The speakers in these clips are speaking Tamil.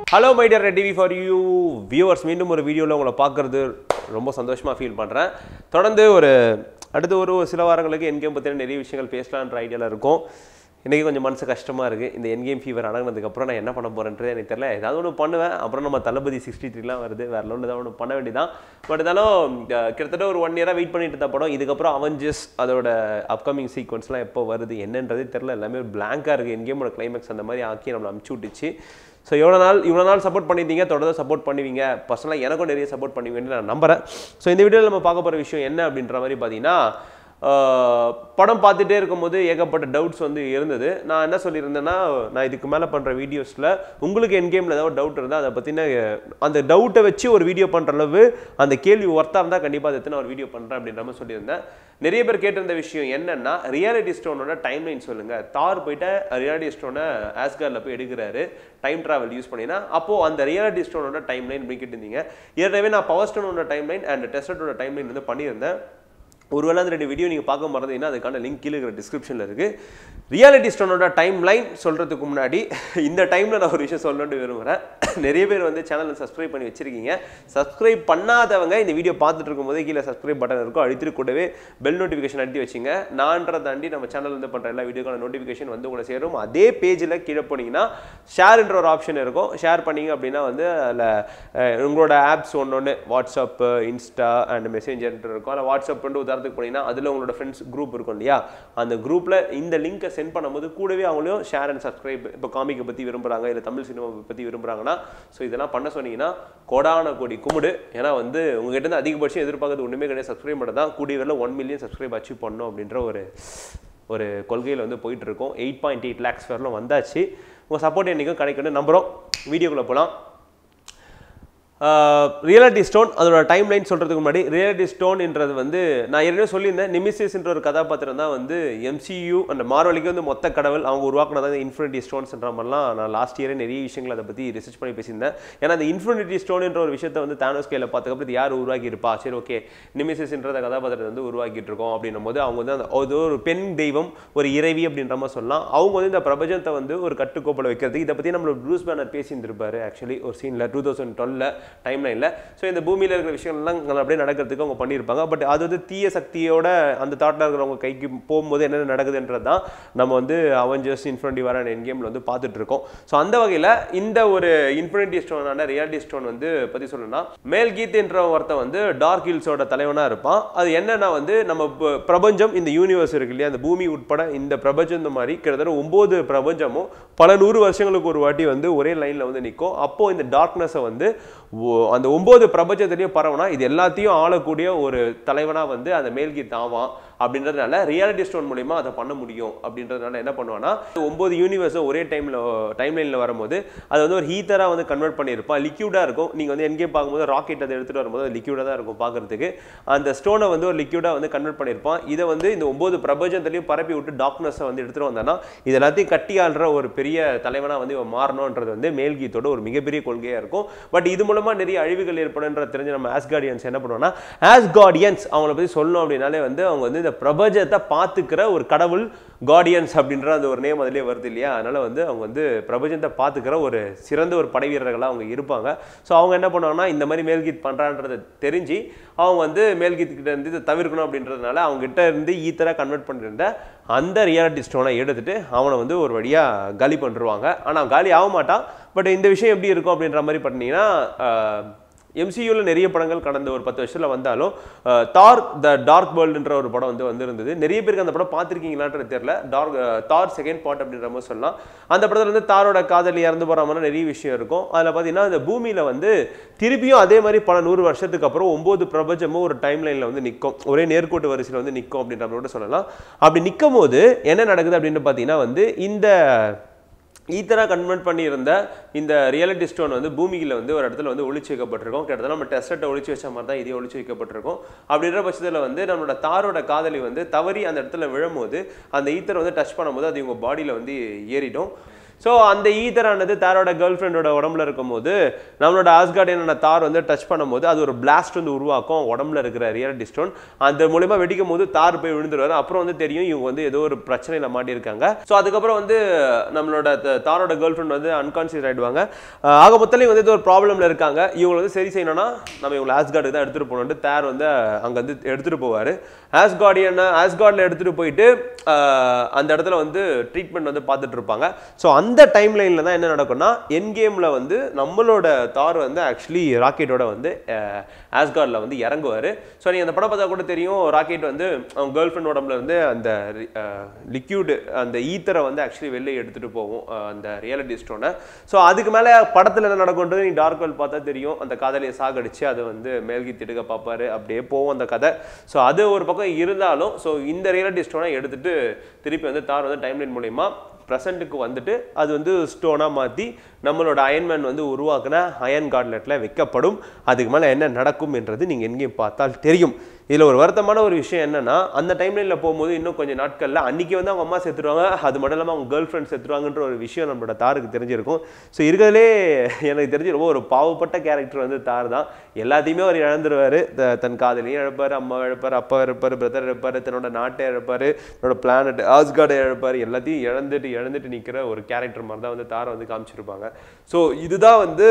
hello my dear TV for you viewers மீண்டும் ஒரு வீடியோவில் உங்களை பார்க்குறது ரொம்ப சந்தோஷமாக ஃபீல் பண்ணுறேன் தொடர்ந்து ஒரு அடுத்த ஒரு சில வாரங்களுக்கு என்கேம் பற்றின நிறைய விஷயங்கள் பேசலான்ற ஐடியாவில் இருக்கும் இன்றைக்கி கொஞ்சம் மனசு கஷ்டமாக இருக்குது இந்த என்கேம் ஃபீவர் அடங்கினதுக்கப்புறம் நான் என்ன பண்ண போகிறேன்றது எனக்கு தெரியல ஏதாவது ஒன்று பண்ணுவேன் அப்புறம் நம்ம தளபதி சிக்ஸ்டி த்ரீலாம் வருது வேறு லெவலில் ஏதாவது ஒன்று பண்ண வேண்டியதான் பட் இருந்தாலும் அஹ், கிட்டத்தட்ட ஒரு ஒன் இயராக வெயிட் பண்ணிட்டு இருந்த படம் இதுக்கப்புறம் அவெஞ்சர்ஸ் அதோட அப்கமிங் சீக்வன்ஸ்லாம் எப்போ வருது என்னன்றதே தெரில எல்லாமே ஒரு பிளாங்காக இருக்குது என்கேமோட கிளைமேக்ஸ் அந்த மாதிரி ஆக்கி நம்மளை அமுச்சு விட்டுச்சு ஸோ எவ்வளோ நாள் இவ்வளோ நாள் சப்போர்ட் பண்ணியிருந்தீங்க தொடர்ந்து சப்போர்ட் பண்ணுவீங்க பர்சனலாக எனக்கும் நிறைய சப்போர்ட் பண்ணுவீங்கன்னு நான் நம்புறேன் ஸோ இந்த வீடியோவில் நம்ம பார்க்க போகிற விஷயம் என்ன அப்படின்ற மாதிரி பார்த்தீங்கன்னா ஆஹ், படம் பார்த்துட்டே இருக்கும்போது ஏகப்பட்ட டவுட்ஸ் வந்து இருந்தது நான் என்ன சொல்லியிருந்தேன்னா நான் இதுக்கு மேலே பண்ணுற வீடியோஸில் உங்களுக்கு என் கேமில் ஏதாவது டவுட் இருந்தால் அதை பற்றின அந்த டவுட்டை வச்சு ஒரு வீடியோ பண்ணுற அளவு அந்த கேள்வி ஒர்த்தாக இருந்தால் கண்டிப்பாக அதை நான் ஒரு வீடியோ பண்ணுறேன் அப்படின்ற மாதிரி சொல்லியிருந்தேன் நிறைய பேர் கேட்டிருந்த விஷயம் என்னன்னா ரியாலிட்டி ஸ்டோனோட டைம் லைன் சொல்லுங்க தார் போயிட்டு ரியாலிட்டி ஸ்டோனை ஆஸ்கார்ல போய் எடுக்கிறாரு டைம் டிராவல் யூஸ் பண்ணினா அப்போ அந்த ரியாலிட்டி ஸ்டோனோட டைம் லைன் அப்படின்னு கேட்டிருந்தீங்க ஏற்கனவே நான் பவர் ஸ்டோனோட டைம் லைன் அண்ட் டெஸ்டோட டைம் லைன் வந்து பண்ணியிருந்தேன் ஒருவேளை அந்த ரெண்டு வீடியோ நீங்கள் பார்க்க மறந்தீங்கன்னா அதுக்கான லிங்க் கீழே இருக்கிற டிஸ்கிரிப்ஷனில் இருக்குது ரியாலிட்டி ஸ்டோனோட டைம் லைன் சொல்கிறதுக்கு முன்னாடி இந்த டைமில் நான் ஒரு விஷயம் சொல்லணும்னு விரும்புகிறேன் நிறைய பேர் வந்து சேனலை சப்ஸ்கிரைப் பண்ணி வச்சிருக்கீங்க சப்ஸ்கிரைப் பண்ணாதவங்க இந்த வீடியோ பார்த்துட்டு இருக்கும்போது கீழே சப்ஸ்கிரைப் பட்டன் இருக்கும் அழுத்திட்டு கூடவே பெல் நோட்டிஃபிகேஷன் அழுத்தி வச்சுங்க நான்றதை தாண்டி நம்ம சேனல் வந்து பண்ணுற எல்லா வீடியோக்கான நோட்டிஃபிகேஷன் வந்து உங்களை சேரும் அதே பேஜில் கீழே போனீங்கன்னா ஷேர்ன்ற ஒரு ஆப்ஷன் இருக்கும் ஷேர் பண்ணீங்க அப்படின்னா வந்து அதில் உங்களோட ஆப்ஸ் ஒன்று ஒன்று வாட்ஸ்அப்பு இன்ஸ்டா அண்ட் மெசேஞ்சர் இருக்கும் அதில் வாட்ஸ்அப்னு உதாரணத்துக்கு போனீங்கன்னா அதில் உங்களோட ஃப்ரெண்ட்ஸ் குரூப் இருக்கும் இல்லையா அந்த குரூப்பில் இந்த லிங்கை சென்ட் பண்ணும்போது கூடவே அவங்களையும் ஷேர் அண்ட் சப்ஸ்கிரைப் இப்போ காமிக்கை பற்றி விரும்புகிறாங்க இல்லை தமிழ் சினிமா பற்றி விரும்புகிறாங்கன்னா ஸோ இதெல்லாம் பண்ண சொன்னீங்கன்னா கோடான கோடி கும்பிடு ஏன்னா வந்து உங்ககிட்ட இருந்து அதிகபட்சம் எதிர்பார்க்கறது ஒன்றுமே கிடையாது சப்ஸ்கிரைப் பண்ண தான் கூடிய வரல ஒன் மில்லியன் சப்ஸ்கிரைப் அச்சீவ் பண்ணணும் அப்படின்ற ஒரு ஒரு கொள்கையில் வந்து போயிட்டு இருக்கோம் எயிட் பாயிண்ட் எயிட் லேக்ஸ் வரலாம் வந்தாச்சு உங்கள் சப்போர்ட் என்றைக்கும் கிடைக்கணும் நம்புகிறோம் வீடியோக்குள்ளே போகலாம் ரியாலிட்டி ஸ்டோன் அதோட டைம் லைன் சொல்கிறதுக்கு முன்னாடி ரியாலிட்டி ஸ்டோன்ன்றது வந்து நான் ஏற்கனவே சொல்லியிருந்தேன் நிமிசிஸ்ன்ற ஒரு கதாபாத்திரம் தான் வந்து எம்சியூ அந்த மார்வலிக்கு வந்து மொத்த கடவுள் அவங்க உருவாக்குனது தான் இன்ஃபினிட்டி ஸ்டோன்ஸ்ன்ற மாதிரிலாம் நான் லாஸ்ட் இயரே நிறைய விஷயங்கள் அதை பற்றி ரிசர்ச் பண்ணி பேசியிருந்தேன் ஏன்னா அந்த இன்ஃபினிட்டி ஸ்டோன்ன்ற ஒரு விஷயத்தை வந்து தானோஸ் கையில் பார்த்துக்கப்புறம் இது யார் உருவாக்கி இருப்பா சரி ஓகே நிமிசிஸ்ன்ற கதாபாத்திரத்தை வந்து உருவாக்கிட்டு இருக்கோம் அப்படின்னும் போது அவங்க வந்து அந்த அது ஒரு பெண் தெய்வம் ஒரு இறைவி அப்படின்ற மாதிரி சொல்லலாம் அவங்க வந்து இந்த பிரபஞ்சத்தை வந்து ஒரு கட்டுக்கோப்பில் வைக்கிறது இதை பற்றி நம்மளோட ப்ரூஸ் பேனர் பேசியிருந்திருப்பாரு ஆக்சுவலி ஒரு சீனில் டூ தௌசண்ட் டுவெல்ல டைம் லைனில் ஸோ இந்த பூமியில் இருக்கிற விஷயங்கள்லாம் நல்லா அப்படியே நடக்கிறதுக்கு அவங்க பண்ணியிருப்பாங்க பட் அது வந்து தீய சக்தியோட அந்த தாட்டில் இருக்கிறவங்க கைக்கு போகும்போது என்னென்ன நடக்குதுன்றது தான் நம்ம வந்து அவெஞ்சர்ஸ் இன்ஃபினிட்டி வர என்கேமில் வந்து பார்த்துட்டு இருக்கோம் ஸோ அந்த வகையில் இந்த ஒரு இன்ஃபினிட்டி ஸ்டோனான ரியாலிட்டி ஸ்டோன் வந்து பற்றி சொல்லணும்னா மேல் கீத்ன்ற ஒருத்தன் வந்து டார்க் ஹில்ஸோட தலைவனாக இருப்பான் அது என்னன்னா வந்து நம்ம ப- பிரபஞ்சம் இந்த யூனிவர்ஸ் இருக்கு இல்லையா அந்த பூமி உட்பட இந்த பிரபஞ்சம் இந்த மாதிரி கிட்டத்தட்ட ஒம்பது பிரபஞ்சமும் பல நூறு வருஷங்களுக்கு ஒரு வாட்டி வந்து ஒரே லைனில் வந்து நிற்கும் அப்போ இந்த டார்க்னஸை வந்து ஒ- அந்த ஒம்பது பிரபஞ்சத்திலையும் பரவனா இது எல்லாத்தையும் ஆளக்கூடிய ஒரு தலைவனாக வந்து அந்த மேல்கீத் ஆவான் அப்படின்றதுனால ரியாலிட்டி ஸ்டோன் மூலிமா அதை பண்ண முடியும் அப்படின்றதுனால என்ன பண்ணுவான்னா ஒம்பது யூனிவர்ஸும் ஒரே டைமில் டைம் லைனில் வரும்போது அது வந்து ஒரு ஹீட்டராக வந்து கன்வெர்ட் பண்ணியிருப்பான் லிக்யூடாக இருக்கும் நீங்கள் வந்து என்கே பார்க்கும்போது ராக்கெட் அதை எடுத்துகிட்டு வரும்போது லிக்யூடாக தான் இருக்கும் பார்க்கறதுக்கு அந்த ஸ்டோனை வந்து ஒரு லிக்யூடாக வந்து கன்வெர்ட் பண்ணியிருப்பான் இதை வந்து இந்த ஒம்பது பிரபஞ்சத்துலையும் பரப்பி விட்டு டார்க்னஸை வந்து எடுத்துகிட்டு வந்தானா இது எல்லாத்தையும் கட்டி ஆள்ற ஒரு பெரிய தலைவனாக வந்து இவன் மாறணுன்றது வந்து மேல்கீத்தோட ஒரு மிகப்பெரிய கொள்கையாக இருக்கும் பட் இது மூலமாக நிறைய அழிவுகள் ஏற்படுன்ற தெரிஞ்ச நம்ம ஆஸ்கார்டியன்ஸ் என்ன பண்ணுவோம்னா ஆஸ்கார்டியன்ஸ் அவங்கள பற்றி சொல்லணும் அப்படின்னாலே வந்து அவங்க வந்து இந்த பிரபஞ்சத்தை பார்த்துக்கிற ஒரு கடவுள் கார்டியன்ஸ் அப்படின்ற அந்த ஒரு நேம் அதிலே வருது இல்லையா அதனால வந்து அவங்க வந்து பிரபஞ்சத்தை பார்த்துக்கிற ஒரு சிறந்த ஒரு படை வீரர்களாக அவங்க இருப்பாங்க ஸோ அவங்க என்ன பண்ணுவாங்கன்னா இந்த மாதிரி மேல்கீத் பண்ணுறான்றதை தெரிஞ்சு அவங்க வந்து மேல்கீத் கிட்ட இருந்து இதை தவிர்க்கணும் அப்படின்றதுனால அவங்க கிட்ட இருந்து ஈத்தராக கன்வெர்ட் பண்ணிருந்த அந்த ரியாலிட்டி ஸ்டோனை எடுத்துட்டு அவனை வந்து ஒரு வழியாக காலி பண்ணிருவாங்க ஆனால் காலி ஆக மாட்டான் பட் இந்த விஷயம் எப்படி இருக்கும் அப்படின்ற மாதிரி பார்த்தீங்கன்னா எம்சியூவில் நிறைய படங்கள் கடந்த ஒரு பத்து வருஷத்தில் வந்தாலும் தார் த டார்க் வேர்ல்டுன்ற ஒரு படம் வந்து வந்திருந்தது நிறைய பேருக்கு அந்த படம் பார்த்துருக்கீங்களான்றது தெரியல டார்க் தார் செகண்ட் பார்ட் அப்படின்ற மாதிரி சொல்லலாம் அந்த படத்தில் வந்து தாரோட காதலி இறந்து போகிற மாதிரி நிறைய விஷயம் இருக்கும் அதில் பார்த்தீங்கன்னா அந்த பூமியில் வந்து திருப்பியும் அதே மாதிரி பல நூறு வருஷத்துக்கு அப்புறம் ஒம்பது பிரபஞ்சமும் ஒரு டைம் லைனில் வந்து நிற்கும் ஒரே நேர்கோட்டு வரிசையில் வந்து நிற்கும் அப்படின்ற மாதிரி கூட சொல்லலாம் அப்படி நிற்கும் போது என்ன நடக்குது அப்படின்னு பார்த்தீங்கன்னா வந்து இந்த ஈத்தராக கன்வெர்ட் பண்ணியிருந்த இந்த ரியாலிட்டி ஸ்டோன் வந்து பூமியில் வந்து ஒரு இடத்துல வந்து ஒளிச்சு வைக்கப்பட்டிருக்கும் கிட்டத்தட்ட நம்ம டெஸ்ட்டை ஒளிச்சு வச்ச மாதிரி தான் இதையும் ஒளிச்சு வைக்கப்பட்டிருக்கும் அப்படின்ற பட்சத்தில் வந்து நம்மளோட தாரோட காதலி வந்து தவறி அந்த இடத்துல விழும்போது அந்த ஈத்தரை வந்து டச் பண்ணும்போது அது இவங்க பாடியில் வந்து ஏறிடும் ஸோ அந்த ஈதரானது தாரோட கேர்ள் ஃப்ரெண்டோட உடம்புல இருக்கும்போது நம்மளோட ஆஸ்கார்டியனான தார் வந்து டச் பண்ணும்போது அது ஒரு பிளாஸ்ட் வந்து உருவாக்கும் உடம்புல இருக்கிற ரியாலிட்டி ஸ்டோன் அந்த மூலியமா வெடிக்கும் போது தார் போய் விழுந்துருவாரு அப்புறம் வந்து தெரியும் இவங்க வந்து ஏதோ ஒரு பிரச்சனையில மாட்டியிருக்காங்க ஸோ அதுக்கப்புறம் வந்து நம்மளோட த- தாரோட கேர்ள் ஃப்ரெண்ட் வந்து அன்கான்சியஸ் ஆயிடுவாங்க அஹ் ஆக மொத்தம் வந்து ஏதோ ஒரு ப்ராப்ளம்ல இருக்காங்க இவங்களை வந்து சரி செய்யணும்னா நம்ம இவங்களை ஆஸ்கார்டுக்கு தான் எடுத்துட்டு போகணுன்ட்டு தார் வந்து அங்க வந்து எடுத்துட்டு போவாரு ஆஸ்கார்டியன் ஆஸ்கார்டில் எடுத்துட்டு போயிட்டு அஹ் அந்த இடத்துல வந்து ட்ரீட்மெண்ட் வந்து பார்த்துட்டு இருப்பாங்க ஸோ அந்த டைம் லைனில் தான் என்ன நடக்கும்னா என் கேமில் வந்து நம்மளோட தார் வந்து ஆக்சுவலி ராக்கெட்டோட வந்து ஆஸ்கார்டில் வந்து இறங்குவார் ஸோ நீங்கள் அந்த படம் பார்த்தா கூட தெரியும் ராக்கெட் வந்து அவங்க கேர்ள் ஃப்ரெண்ட் உடம்புல இருந்து அந்த லிக்யூடு அந்த ஈத்தரை வந்து ஆக்சுவலி வெளில எடுத்துகிட்டு போகும் அஹ் அந்த ரியாலிட்டி ஸ்டோனை ஸோ அதுக்கு மேலே படத்தில் என்ன நடக்கும்ன்றது நீ டார்க் வெல் பார்த்தா தெரியும் அந்த காதலியை சாகடிச்சு அதை வந்து மேல்கி திடுக்க பார்ப்பாரு அப்படியே போகும் அந்த கதை ஸோ அது ஒரு பக்கம் இருந்தாலும் ஸோ இந்த ரியாலிட்டி ஸ்டோனை எடுத்துட்டு திருப்பி வந்து தார் வந்து டைம்லைன் மூலயமா ப்ரெசண்ட்டுக்கு வந்துட்டு அது வந்து ஸ்டோனாக மாற்றி நம்மளோட அயன்மேன் வந்து உருவாக்குன அயன் கார்ட்லெட்டில் வைக்கப்படும் அதுக்கு மேலே என்ன நடக்கும் என்றது நீங்கள் எங்கேயும் பார்த்தால் தெரியும் இதில் ஒரு வருத்தமான ஒரு விஷயம் என்னன்னா அந்த டைம்லைனில் போகும்போது இன்னும் கொஞ்சம் நாட்களில் அன்றைக்கி வந்து அவங்க அம்மா செத்துருவாங்க அது மட்டும் இல்லாமல் அவங்க கேர்ள் ஃப்ரெண்ட் செத்துருவாங்கன்ற ஒரு விஷயம் நம்மளோட தாருக்கு தெரிஞ்சிருக்கும் ஸோ இருக்கிறதுலே எனக்கு தெரிஞ்சு ரொம்ப ஒரு பாவப்பட்ட கேரக்டர் வந்து தார் தான் எல்லாத்தையுமே அவர் இழந்துருவார் தன் காதலையும் இழப்பார் அம்மா இழப்பார் அப்பா இழப்பார் பிரதர் இழப்பார் தன்னோட நாட்டை இழப்பார் தன்னோட பிளானட் ஆஸ்கார்டை இழப்பார் எல்லாத்தையும் இழந்துட்டு இழந்துட்டு நிற்கிற ஒரு கேரக்டர் மாதிரி தான் வந்து தாரை வந்து காமிச்சிருப்பாங்க ஸோ இதுதான் வந்து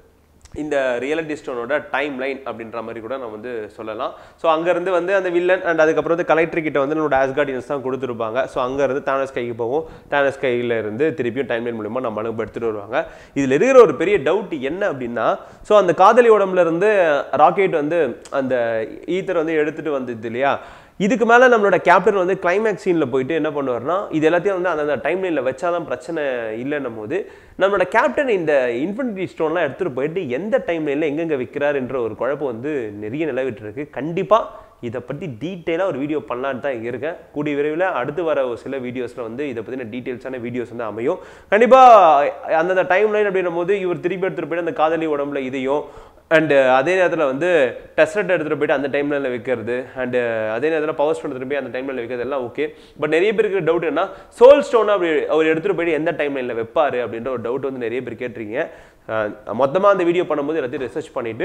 இந்த ரியாலிட்டி ஸ்டோனோட டைம் லைன் அப்படின்ற மாதிரி கூட நம்ம வந்து சொல்லலாம் ஸோ அங்கேருந்து வந்து அந்த வில்லன் அண்ட் அதுக்கப்புறம் வந்து கலெக்டர் கிட்ட வந்து நம்மளோட ஆஸ்கார்டியன்ஸ் தான் கொடுத்துருப்பாங்க ஸோ அங்கேருந்து தானஸ் கைக்கு போகும் தானஸ் கையில் இருந்து திருப்பியும் டைம் லைன் மூலியமாக நம்ம அனுப்ப எடுத்துகிட்டு வருவாங்க இதில் இருக்கிற ஒரு பெரிய டவுட் என்ன அப்படின்னா ஸோ அந்த காதலி உடம்புல இருந்து ராக்கெட் வந்து அந்த ஈத்தர் வந்து எடுத்துகிட்டு வந்தது இல்லையா இதுக்கு மேலே நம்மளோட கேப்டன் வந்து கிளைமேக்ஸ் சீனில் போயிட்டு என்ன பண்ணுவார்னா இது எல்லாத்தையும் வந்து அந்த டைம் லைனில் வச்சாதான் பிரச்சனை இல்லைன்னும் போது நம்மளோட கேப்டன் இந்த இன்ஃபினிட்டி ஸ்டோன்லாம் எடுத்துகிட்டு போயிட்டு எந்த டைம் லைனில் எங்கெங்கே விற்கிறார் என்ற ஒரு குழப்பம் வந்து நிறைய நிலவிட்டு இருக்கு கண்டிப்பாக இதை பற்றி டீட்டெயிலாக ஒரு வீடியோ பண்ணலான்னு தான் இருக்கேன் கூடிய விரைவில் அடுத்து வர ஒரு சில வீடியோஸில் வந்து இதை பற்றின டீட்டெயில்ஸான வீடியோஸ் வந்து அமையும் கண்டிப்பாக அந்தந்த டைம் லைன் அப்படின்னும் போது இவர் திருப்பி எடுத்துகிட்டு போயிட்டு அந்த காதலி உடம்புல இதையும் அண்டு அதே நேரத்தில் வந்து டெஸ்ட் எடுத்துகிட்டு போயிட்டு அந்த டைம்ல வைக்கிறது அண்டு அதே நேரத்தில் பவர் ஸ்டோன் எடுத்துகிட்டு போய் அந்த டைம்ல வைக்கிறது எல்லாம் ஓகே பட் நிறைய பேருக்கு டவுட் என்ன சோல் ஸ்டோன் அப்படி அவர் எடுத்துகிட்டு போயிட்டு எந்த டைம் லைனில் வைப்பார் அப்படின்ற ஒரு டவுட் வந்து நிறைய பேர் கேட்டிருக்கீங்க மொத்தமாக அந்த வீடியோ பண்ணும்போது எல்லாத்தையும் ரிசர்ச் பண்ணிவிட்டு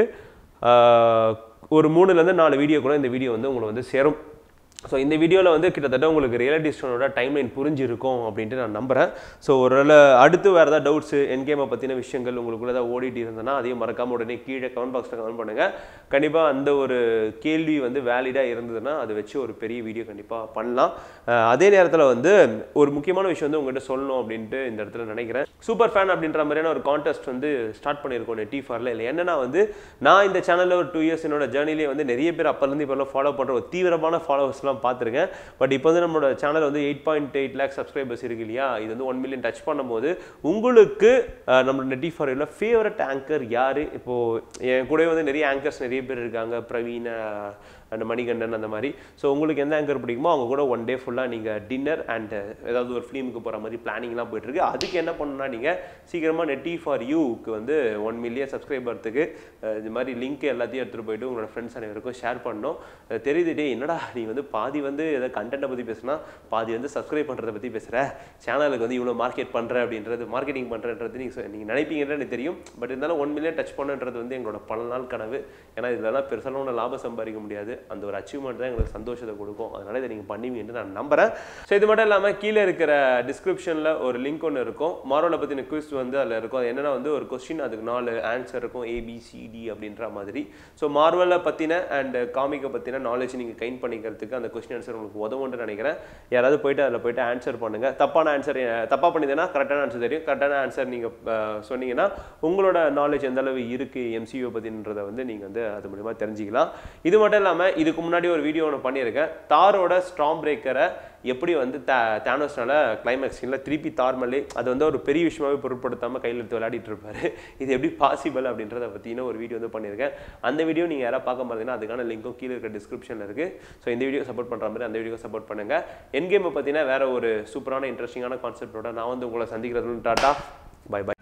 ஒரு மூணுலேருந்து நாலு வீடியோ கூட இந்த வீடியோ வந்து உங்களுக்கு வந்து சேரும் ஸோ இந்த வீடியோவில் வந்து கிட்டத்தட்ட உங்களுக்கு ரியாலிட்டி ஸ்டோனோட டைம்லைன் புரிஞ்சிருக்கும் அப்படின்ட்டு நான் நம்புகிறேன் ஸோ ஒரு அடுத்து வேறு ஏதாவது டவுட்ஸு என்கேமை பற்றின விஷயங்கள் உங்களுக்குள்ள ஏதாவது ஓடிட்டு இருந்ததுன்னா அதையும் மறக்காம உடனே கீழே கமெண்ட் பாக்ஸில் கமெண்ட் பண்ணுங்கள் கண்டிப்பாக அந்த ஒரு கேள்வி வந்து வேலிடாக இருந்ததுன்னா அதை வச்சு ஒரு பெரிய வீடியோ கண்டிப்பாக பண்ணலாம் அஹ் அதே நேரத்தில் வந்து ஒரு முக்கியமான விஷயம் வந்து உங்கள்கிட்ட சொல்லணும் அப்படின்ட்டு இந்த இடத்துல நினைக்கிறேன் சூப்பர் ஃபேன் அப்படின்ற மாதிரியான ஒரு கான்டெஸ்ட் வந்து ஸ்டார்ட் பண்ணியிருக்கோம் நெட்டி ஃபாரில் இல்லை என்னன்னா வந்து நான் இந்த சேனலில் ஒரு டூ இயர்ஸ் என்னோட ஜேர்னிலே வந்து நிறைய பேர் அப்போலேருந்து இப்போ ஃபாலோ பண்ணுற ஒரு தீவிரமான ஃபாலோவர்ஸ்லாம் பார்த்துருக்கேன் பட் இப்போ வந்து நம்மளோட சேனல் வந்து eight point eight lakh subscribers இருக்கு இல்லையா இது வந்து ஒன் மில்லியன் டச் பண்ணும்போது உங்களுக்கு அஹ், நம்மளோட நெட்டி ஃபாரில் ஃபேவரட் ஆங்கர் யார் இப்போது என் கூட வந்து நிறைய ஆங்கர்ஸ் நிறைய பேர் இருக்காங்க பிரவீன் அண்ட் மணிகண்டன் அந்த மாதிரி ஸோ உங்களுக்கு எந்த ஆங்கர் பிடிக்குமோ அவங்க கூட ஒன் டே ஃபுல்லாக நீங்கள் டின்னர் அண்ட் ஏதாவது ஒரு ஃபிலிமுக்கு போகிற மாதிரி பிளானிங்லாம் போயிட்டுருக்கு அதுக்கு என்ன பண்ணணும்னா நீங்கள் சீக்கிரமாக நெட்டி ஃபார் யூக்கு வந்து ஒன் மில்லியன் சப்ஸ்கிரைபர்த்துக்கு இது மாதிரி லிங்க் எல்லாத்தையும் எடுத்துகிட்டு போயிட்டு உங்களோட ஃப்ரெண்ட்ஸ் அனைவருக்கும் ஷேர் பண்ணணும் அஹ் தெரியுது டே என்னடா நீ வந்து பாதி வந்து ஏதாவது கண்டென்ட்டை பற்றி பேசுனா பாதி வந்து சப்ஸ்கிரைப் பண்ணுறதை பற்றி பேசுகிற சேனலுக்கு வந்து இவ்வளோ மார்க்கெட் பண்ணுற அப்படின்றது மார்க்கெட்டிங் பண்ணுறன்றது நீங்கள் நீங்கள் நினைப்பீங்கன்னு எனக்கு தெரியும் பட் இருந்தாலும் ஒன் மில்லியன் டச் பண்ணுன்றது வந்து எங்களோட பல நாள் கனவு ஏன்னா இதெல்லாம் பெருசாலும் ஒன்றும் லாபம் சம்பாதிக்க முடியாது அந்த ஒரு அச்சீவ்மெண்ட் தான் எங்களுக்கு சந்தோஷத்தை கொடுக்கும் அதனால இதை நீங்கள் பண்ணுவீங்கன்னு நான் நம்புறேன் ஸோ இது மட்டும் இல்லாமல் கீழே இருக்கிற டிஸ்கிரிப்ஷனில் ஒரு லிங்க் ஒன்று இருக்கும் மாரோலை பற்றின குவிஸ் வந்து அதில் இருக்கும் அது என்னன்னா வந்து ஒரு கொஸ்டின் அதுக்கு நாலு ஆன்சர் இருக்கும் ஏபிசிடி அப்படின்ற மாதிரி ஸோ மார்வலை பற்றின அண்ட் காமிக்கை பற்றின நாலேஜ் நீங்கள் கைன் பண்ணிக்கிறதுக்கு அந்த கொஸ்டின் ஆன்சர் உங்களுக்கு உதவும்னு நினைக்கிறேன் யாராவது போயிட்டு அதில் போயிட்டு ஆன்சர் பண்ணுங்கள் தப்பான ஆன்சர் தப்பாக பண்ணிதுன்னா கரெக்டான ஆன்சர் தெரியும் கரெக்டான ஆன்சர் நீங்கள் சொன்னீங்கன்னா உங்களோட நாலேஜ் எந்த அளவு இருக்குது எம்சியூ பற்றின்றதை வந்து நீங்கள் வந்து அது மூலிமா தெரிஞ்சுக்கலாம் இது மட்டும் இல்லாமல் இதுக்கு முன்னாடி ஒரு வீடியோ ஒன்று பண்ணியிருக்கேன் தாரோட ஸ்ட்ராங் பிரேக்கரை எப்படி வந்து தே தேனோஸ்னால கிளைமேக்ஸ் சீனில் திருப்பி தார் மேலே அது வந்து ஒரு பெரிய விஷயமாவே பொருட்படுத்தாமல் கையில் எடுத்து விளையாடிட்டு இருப்பாரு இது எப்படி பாசிபிள் அப்படின்றத பற்றின ஒரு வீடியோ வந்து பண்ணியிருக்கேன் அந்த வீடியோ நீங்கள் யாராவது பார்க்க மாட்டீங்கன்னா அதுக்கான லிங்க்கும் கீழே இருக்க டிஸ்கிரிப்ஷனில் இருக்குது ஸோ இந்த வீடியோ சப்போர்ட் பண்ணுற மாதிரி அந்த வீடியோ சப்போர்ட் பண்ணுங்கள் என் கேமை பற்றின வேற ஒரு சூப்பரான இன்ட்ரெஸ்டிங்கான கான்செப்டோட நான் வந்து உங்களை சந்திக்கிறது டாட்டா பை பை